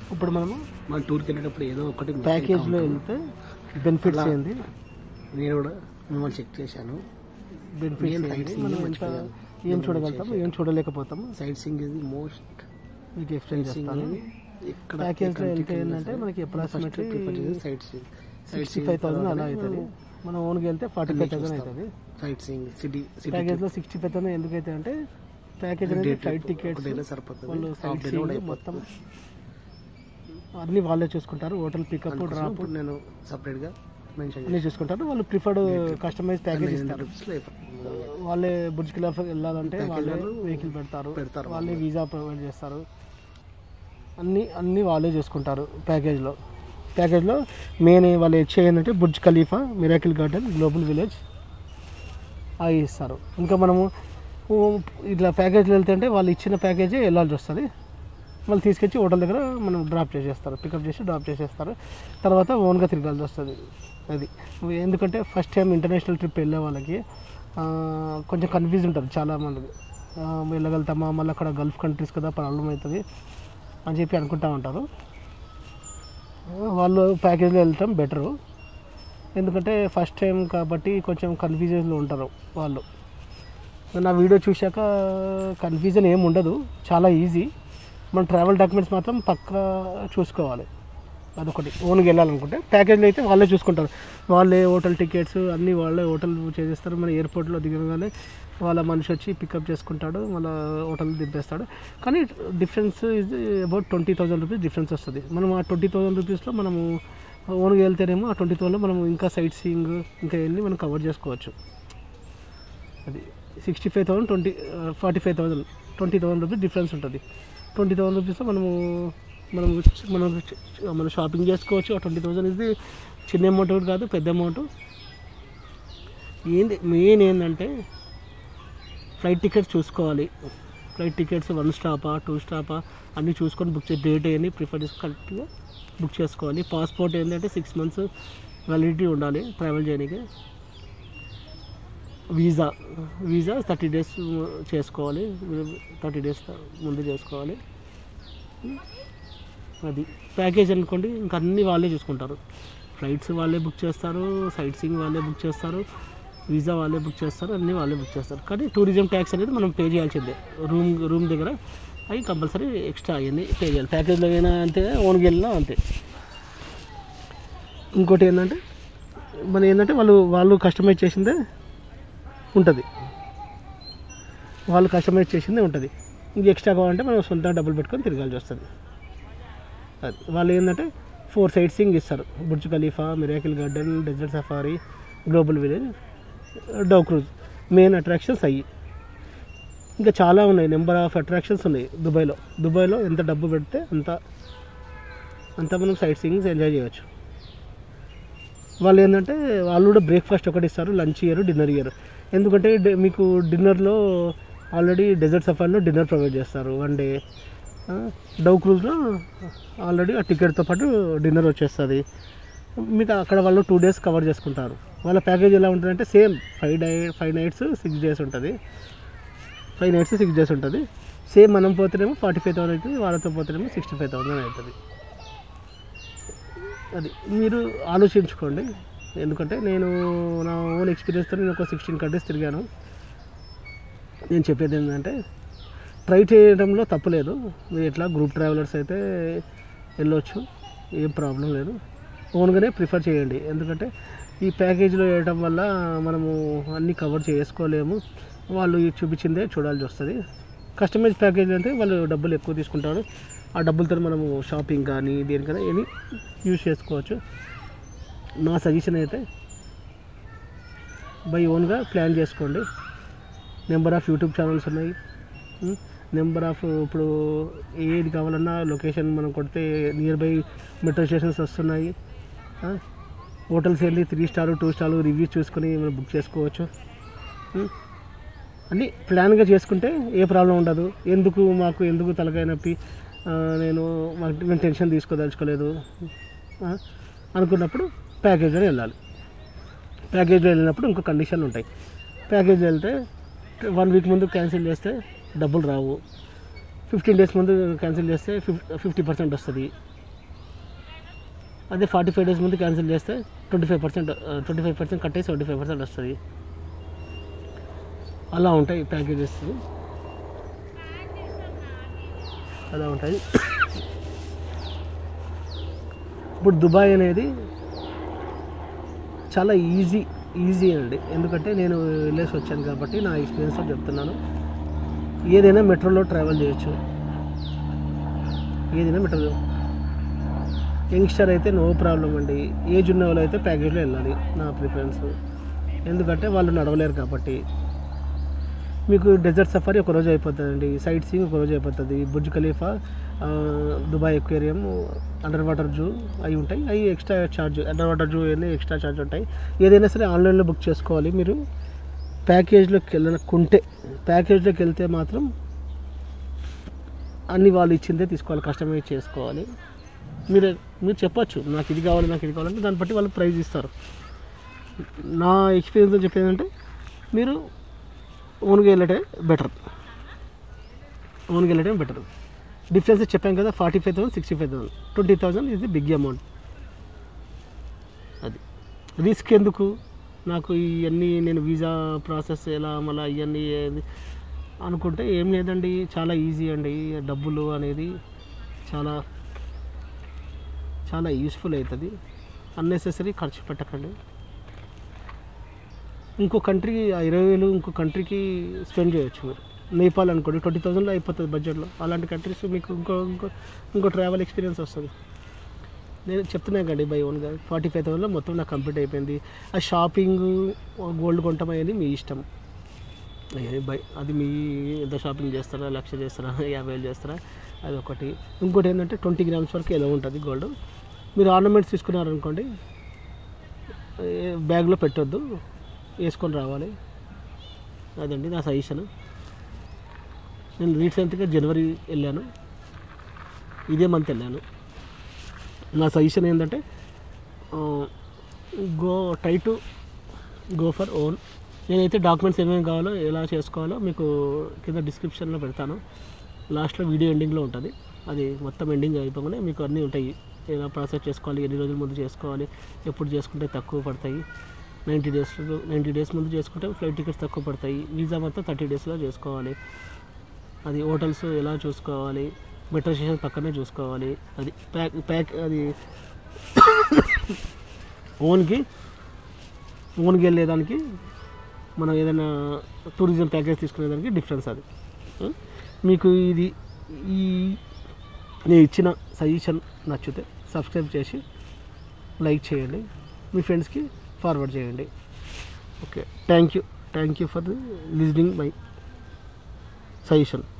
ఇప్పుడు మనము మన టూర్కి వెళ్ళేటప్పుడు ఏదో ఒకటి miss ప్యాకేజ్లో అవుతా వెళ్తే బెనిఫిట్స్ అలా- ఏంది ఉంటుంది. నేను కూడా మిమ్మల్ని చెక్ చేశాను బెనిఫిట్స్ ఏం ఏంది sight seeing మనం ఎంత మర్చిపోయాను. ఏం చూడగలుగుతాము ఏం చూడలేకపోతాము సైట్ సింగ్ ఇది మోస్ట్ మీకు ఎక్స్ప్లెయిన్ సింగ్ చేస్తాను ఇక్కడ ప్యాకేజ్లో వెళ్తే ఏంటంటే మనకి approximately sightseeing sixty five thousand అలా అవుతుంది మనం ఓన్కి వెళ్తే ఫార్టీ ఫైవ్ థౌసండ్ అవుతుంది సైట్ సింగ్ సిటీ సిటీ ప్యాకేజ్లో సిక్స్టీ ఫైవ్ థౌసండ్ ఎందుకు అవుతుంది అంటే ప్యాకేజ్ అనేది ఫ్లైట్ టికెట్స్ డేలో సరిపోతుంది వాళ్ళు హాఫ్ సైట్ డేలో కూడా సీయింగ్ మొత్తం అయిపోతుంది అన్ని వాళ్ళే చూసుకుంటారు హోటల్ పికప్ అందుకోసం డ్రాప్ ఇప్పుడు నేను సపరేట్గా మెన్షన్ అన్ని చూసుకుంటారు వాళ్ళు ప్రిఫర్డ్ కస్టమైజ్ ప్యాకేజ్ ఇస్తారు రూపీస్లో అయిపోతుంది వాళ్ళే బుర్జ్ ఖలీఫా వెళ్ళాలంటే Package వాళ్ళే వాళ్ళు వెహికల్ పెడతారు పెడతారు వాళ్ళే వీసా ప్రొవైడ్ చేస్తారు అన్ని అన్ని వాళ్ళే చూసుకుంటారు ప్యాకేజ్లో ప్యాకేజ్లో మెయిన్ వాళ్ళు ఇచ్చే ఏంటంటే Burj Khalifa Miracle Garden Global Village అవి ఇస్తారు ఇంకా మనము ఊ, ఇట్లా ప్యాకేజ్లో వెళ్తుంటే వాళ్ళు ఇచ్చిన ప్యాకేజే వెళ్ళాల్సి వస్తుంది వాళ్ళు తీసుకొచ్చి హోటల్ దగ్గర మనం డ్రాప్ చేసేస్తారు పికప్ చేసి డ్రాప్ చేసేస్తారు తర్వాత ఓన్గా తిరగాల్సి వస్తుంది అది ఎందుకంటే ఫస్ట్ టైం ఇంటర్నేషనల్ ట్రిప్ వెళ్ళే వాళ్ళకి ఆ, కొంచెం కన్ఫ్యూజ్ ఉంటుంది చాలా మందికి ఆ, వెళ్ళగలుగుతామా మళ్ళీ అక్కడ గల్ఫ్ కంట్రీస్ కదా ప్రాబ్లం అవుతుంది అని చెప్పి అనుకుంటా ఉంటారు ఆ, వాళ్ళు ప్యాకేజ్లో వెళ్ళటం బెటరు ఎందుకంటే ఫస్ట్ టైం కాబట్టి కొంచెం కన్ఫ్యూజన్లో ఉంటారు వాళ్ళు నా వీడియో చూశాక కన్ఫ్యూజన్ ఏమి ఉండదు చాలా ఈజీ మన ట్రావెల్ డాక్యుమెంట్స్ మాత్రం పక్కా చూసుకోవాలి అదొకటి ఓన్గా వెళ్ళాలనుకుంటే ప్యాకేజ్లో అయితే వాళ్ళే చూసుకుంటారు వాళ్ళే హోటల్ టికెట్స్ అన్నీ వాళ్ళే హోటల్ చేసేస్తారు మన ఎయిర్పోర్ట్లో దిగగానే వాళ్ళ మనిషి వచ్చి పికప్ చేసుకుంటాడు మన హోటల్ దింపేస్తాడు కానీ difference is about twenty thousand rupees difference వస్తుంది మనం ఆ ట్వంటీ థౌసండ్ రూపీస్లో మనము ఓన్గా వెళ్తేనేమో ఆ ట్వంటీ థౌసండ్లో మనం ఇంకా సైట్ సీయింగ్ ఇంకా ఎన్ని మనం కవర్ చేసుకోవచ్చు అది sixty five thousand twenty forty five thousand twenty thousand rupees difference ఉంటుంది ట్వంటీ థౌసండ్ రూపీస్లో మనము మనం మనం మనం షాపింగ్ చేసుకోవచ్చు ఆ ట్వంటీ థౌసండ్ ఇది చిన్న అమౌంట్ కూడా కాదు పెద్ద అమౌంట్ ఏంది మెయిన్ ఏంటంటే ఫ్లైట్ టికెట్స్ చూసుకోవాలి ఫ్లైట్ టికెట్స్ వన్ స్టాపా టూ స్టాపా అన్నీ చూసుకొని బుక్ చేసి డేట్ ఏంది ప్రిఫర్ చేసి కరెక్ట్గా బుక్ చేసుకోవాలి పాస్పోర్ట్ ఏంటంటే సిక్స్ మంత్స్ వ్యాలిడిటీ ఉండాలి ట్రావెల్ చేయడానికి వీసా వీసా థర్టీ డేస్ చేసుకోవాలి థర్టీ డేస్ ముందు చేసుకోవాలి అది ప్యాకేజ్ అనుకోండి ఇంకా అన్నీ వాళ్ళే చూసుకుంటారు ఫ్లైట్స్ వాళ్ళే బుక్ చేస్తారు సైట్ సీయింగ్ వాళ్ళే బుక్ చేస్తారు వీసా వాళ్ళే బుక్ చేస్తారు అన్నీ వాళ్ళే బుక్ చేస్తారు కానీ టూరిజం ట్యాక్స్ అనేది మనం పే చేయాల్సిందే రూమ్ రూమ్ దగ్గర అవి కంపల్సరీ ఎక్స్ట్రా అవన్నీ పే చేయాలి ప్యాకేజ్లో అయినా అంతే ఓన్కి వెళ్ళినా అంతే ఇంకోటి ఏంటంటే మన ఏంటంటే వాళ్ళు వాళ్ళు కస్టమైజ్ చేసిందే ఉంటుంది వాళ్ళు కస్టమైజ్ చేసిందే ఉంటుంది ఇంక ఎక్స్ట్రా కావాలంటే మనం సొంతంగా డబ్బులు పెట్టుకొని తిరగాల్సి వస్తుంది అది వాళ్ళు ఏంటంటే ఫోర్ సైట్ సీయింగ్ ఇస్తారు Burj Khalifa Miracle Garden desert safari Global Village dhow cruise main attractions అయ్యి ఇంకా చాలా ఉన్నాయి నెంబర్ ఆఫ్ అట్రాక్షన్స్ ఉన్నాయి దుబాయ్లో దుబాయ్లో ఎంత డబ్బు పెడితే అంత అంత మనం సైట్ సీయింగ్స్ ఎంజాయ్ చేయవచ్చు వాళ్ళు ఏంటంటే వాళ్ళు కూడా బ్రేక్ఫాస్ట్ ఒకటి ఇస్తారు లంచ్ ఇయ్యరు డిన్నర్ ఇయ్యరు ఎందుకంటే డి- మీకు డిన్నర్లో ఆల్రెడీ డెజర్ట్ సఫారీలో డిన్నర్ ప్రొవైడ్ చేస్తారు వన్ డే డౌ క్రూజ్లో ఆల్రెడీ ఆ టికెట్తో పాటు డిన్నర్ వచ్చేస్తుంది మీకు అక్కడ వాళ్ళు టూ డేస్ కవర్ చేసుకుంటారు వాళ్ళ ప్యాకేజ్ ఎలా ఉంటుందంటే same five day five nights six days ఉంటుంది ఫైవ్ నైట్స్ సిక్స్ డేస్ ఉంటుంది సేమ్ మనం పోతేనేమో ఫార్టీ ఫైవ్ థౌసండ్ అవుతుంది వాళ్ళతో పోతేనేమో సిక్స్టీ ఫైవ్ థౌసండ్ అవుతుంది అది మీరు ఆలోచించుకోండి ఎందుకంటే నేను నా ఓన్ ఎక్స్పీరియన్స్తో నేను ఒక సిక్స్టీన్ కంట్రీస్ తిరిగాను నేను చెప్పేది ఏంటంటే ట్రై చేయడంలో తప్పులేదు మీరు ఎట్లా గ్రూప్ ట్రావెలర్స్ అయితే వెళ్ళొచ్చు ఏం ప్రాబ్లం లేదు ఓన్గానే ప్రిఫర్ చేయండి ఎందుకంటే ఈ ప్యాకేజీలో వేయడం వల్ల మనము అన్నీ కవర్ చేసుకోలేము వాళ్ళు చూపించిందే చూడాల్సి వస్తుంది కస్టమైజ్ ప్యాకేజ్ అంటే వాళ్ళు డబ్బులు ఎక్కువ తీసుకుంటారు ఆ డబ్బులతో మనము షాపింగ్ కానీ దేనికైనా ఏమి యూజ్ చేసుకోవచ్చు నా సజెషన్ అయితే బై ఓన్గా ప్లాన్ చేసుకోండి నెంబర్ ఆఫ్ యూట్యూబ్ ఛానల్స్ ఉన్నాయి నెంబర్ ఆఫ్ ఇప్పుడు ఏది కావాలన్నా లొకేషన్ మనం కొడితే నియర్ బై మెట్రో స్టేషన్స్ వస్తున్నాయి ఆ, హోటల్స్ వెళ్ళి three star two star reviews చూసుకొని మనం బుక్ చేసుకోవచ్చు ఉం? అన్నీ ప్లాన్గా చేసుకుంటే ఏ ప్రాబ్లం ఉండదు ఎందుకు మాకు ఎందుకు తలకాయ నొప్పి ఆ, నేను మాకు మేము టెన్షన్ తీసుకోదలుచుకోలేదు ఆ, అనుకున్నప్పుడు ప్యాకేజ్లో వెళ్ళాలి ప్యాకేజ్లో వెళ్ళినప్పుడు ఇంకో కండిషన్లు ఉంటాయి ప్యాకేజ్ వెళ్తే వన్ వీక్ ముందు క్యాన్సిల్ చేస్తే డబ్బులు రావు ఫిఫ్టీన్ డేస్ ముందు క్యాన్సిల్ చేస్తే ఫిఫ్ ఫిఫ్టీ పర్సెంట్ వస్తుంది అదే ఫార్టీ ఫైవ్ డేస్ ముందు క్యాన్సిల్ చేస్తే twenty five percent twenty five percent కట్టేసి ట్వంటీ ఫైవ్ పర్సెంట్ వస్తుంది అలా ఉంటాయి ప్యాకేజెస్ అలా ఉంటాయి ఇప్పుడు దుబాయ్ అనేది చాలా ఈజీ ఈజీ అండి ఎందుకంటే నేను వెళ్ళేసి వచ్చాను కాబట్టి నా ఎక్స్పీరియన్స్తో చెప్తున్నాను ఏదైనా మెట్రోలో ట్రావెల్ చేయొచ్చు ఏదైనా మెట్రోలో యంగ్స్టర్ అయితే నో ప్రాబ్లం అండి ఏజ్ ఉన్న వాళ్ళు అయితే ప్యాకేజ్లో వెళ్ళాలి నా ప్రిఫరెన్స్ ఎందుకంటే వాళ్ళు నడవలేరు కాబట్టి మీకు డెజర్ట్ సఫారీ ఒక రోజు అయిపోతుందండి సైట్ సీయింగ్ ఒక రోజు అయిపోతుంది బుర్జ్ ఖలీఫా ఆ, Dubai aquarium underwater zoo అవి ఉంటాయి అవి extra charge underwater zoo అన్నీ ఎక్స్ట్రా ఛార్జ్ ఉంటాయి ఏదైనా సరే ఆన్లైన్లో బుక్ చేసుకోవాలి మీరు ప్యాకేజ్లోకి వెళ్ళనుకుంటే ప్యాకేజ్లోకి వెళ్తే మాత్రం అన్ని వాళ్ళు ఇచ్చిందే తీసుకోవాలి కస్టమైజ్ చేసుకోవాలి మీరు మీరు చెప్పొచ్చు నాకు ఇది కావాలి నాకు ఇది కావాలంటే దాన్ని బట్టి వాళ్ళు ప్రైజ్ ఇస్తారు నా ఎక్స్పీరియన్స్ చెప్పేది అంటే మీరు ఓన్గా వెళ్ళటే బెటర్ ఓన్గా వెళ్ళటం బెటర్ డిఫరెన్స్ చెప్పాం కదా forty five thousand sixty five thousand twenty thousand ఇది బిగ్ అమౌంట్ అది రిస్క్ ఎందుకు నాకు ఇవన్నీ నేను వీసా ప్రాసెస్ ఎలా మళ్ళీ ఇవన్నీ ఏది అనుకుంటే ఏం లేదండి చాలా ఈజీ అండి డబ్బులు అనేది చాలా చాలా యూస్ఫుల్ అవుతుంది అన్నెసెసరీ ఖర్చు పెట్టకండి ఇంకో కంట్రీ ఆ ఇరవై వేలు ఇంకో కంట్రీకి స్పెండ్ చేయొచ్చు మీరు నేపాల్ అనుకోండి ట్వంటీ థౌసండ్లో అయిపోతుంది బడ్జెట్లో అలాంటి కంట్రీస్ మీకు ఇంకో ఇంకో ఇంకో ట్రావెల్ ఎక్స్పీరియన్స్ వస్తుంది నేను చెప్తున్నాను కండి బై ఓన్గా ఫార్టీ ఫైవ్ థౌసండ్లో మొత్తం నాకు కంప్లీట్ అయిపోయింది ఆ షాపింగ్ గోల్డ్ కొంటాం అనేది మీ ఇష్టం ఏ బై అది మీ ఎంత షాపింగ్ చేస్తారా లక్ష చేస్తారా యాభై వేలు చేస్తారా అది ఒకటి ఇంకోటి ఏంటంటే ట్వంటీ గ్రామ్స్ వరకు ఎలా ఉంటుంది గోల్డ్ మీరు ఆర్నమెంట్స్ తీసుకున్నారనుకోండి ఏ- బ్యాగ్లో పెట్టొద్దు వేసుకొని రావాలి అదండి నా సజెషన్ నేను రీసెంట్గా జనవరి వెళ్ళాను ఇదే మంత్ వెళ్ళాను నా సజెషన్ ఏంటంటే go try to go for own నేనైతే డాక్యుమెంట్స్ ఏమేమి కావాలో ఎలా చేసుకోవాలో మీకు కింద డిస్క్రిప్షన్లో పెడతాను లాస్ట్లో వీడియో ఎండింగ్లో ఉంటుంది అది మొత్తం ఎండింగ్ అయిపోగానే మీకు అన్నీ ఉంటాయి ఎలా ప్రాసెస్ చేసుకోవాలి ఎన్ని రోజుల ముందు చేసుకోవాలి ఎప్పుడు చేసుకుంటే తక్కువ పడతాయి నైంటీ డేస్ నైంటీ డేస్ ముందు చేసుకుంటే ఫ్లైట్ టికెట్స్ తక్కువ పడతాయి వీసా మొత్తం థర్టీ డేస్లో చేసుకోవాలి అది హోటల్స్ ఎలా చూసుకోవాలి మెట్రో స్టేషన్ పక్కనే చూసుకోవాలి అది ప్యాక్ ప్యాక్ అది ఓన్కి ఓన్కి వెళ్ళేదానికి మనం ఏదైనా టూరిజం ప్యాకేజ్ తీసుకునేదానికి డిఫరెన్స్ అది ఆ? మీకు ఇది ఈ నేను ఇచ్చిన సజెషన్ నచ్చితే సబ్స్క్రైబ్ చేసి లైక్ చేయండి మీ ఫ్రెండ్స్కి ఫార్వర్డ్ చేయండి okay thank you thank you for listening my suggestion